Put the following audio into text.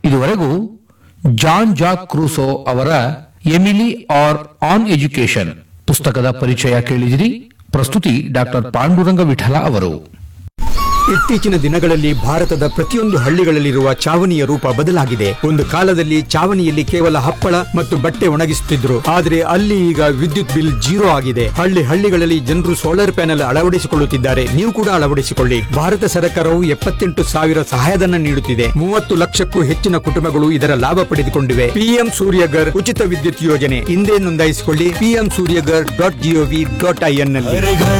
ಇದುವರೆಗೂ Jean Jacques Rousseau ಅವರ Emile or on education ಪುಸ್ತಕದ ಪರಿಚಯ ಕೇಳಿದಿರಿ ಪ್ರಸ್ತುತಿ ಡಾಕ್ಟರ್ ಪಾಂಡುರಂಗ ವಿಠಲ ಅವರು ಇತ್ತೀಚಿನ ದಿನಗಳಲ್ಲಿ ಭಾರತದ ಪ್ರತಿಯೊಂದು ಹಳ್ಳಿಗಳಲ್ಲಿರುವ ಚಾವಣಿಯ ರೂಪ ಬದಲಾಗಿದೆ ಒಂದು ಕಾಲದಲ್ಲಿ ಚಾವಣಿಯಲ್ಲಿ ಕೇವಲ ಹಪ್ಪಳ ಮತ್ತು ಬಟ್ಟೆ ಒಣಗಿಸುತ್ತಿದ್ರು ಆದರೆ ಅಲ್ಲಿ ಈಗ ವಿದ್ಯುತ್ ಬಿಲ್ ಜೀರೋ ಆಗಿದೆ ಹಳ್ಳಿ ಹಳ್ಳಿಗಳಲ್ಲಿ ಜನರು ಸೋಲಾರ್ ಪ್ಯಾನೆಲ್ ಅಳವಡಿಸಿಕೊಳ್ಳುತ್ತಿದ್ದಾರೆ ನೀವು ಕೂಡ ಅಳವಡಿಸಿಕೊಳ್ಳಿ ಭಾರತ ಸರ್ಕಾರವು ಎಪ್ಪತ್ತೆಂಟು ಸಾವಿರ ಸಹಾಯಧನ ನೀಡುತ್ತಿದೆ ಮೂವತ್ತು ಲಕ್ಷಕ್ಕೂ ಹೆಚ್ಚಿನ ಕುಟುಂಬಗಳು ಇದರ ಲಾಭ ಪಡೆದುಕೊಂಡಿವೆ ಪಿಎಂ ಸೂರ್ಯಗರ್ ಉಚಿತ ವಿದ್ಯುತ್ ಯೋಜನೆ ಹಿಂದೆ ನೋಂದಾಯಿಸಿಕೊಳ್ಳಿ PM Suryaghar dot G O V dot I N ನಲ್ಲಿ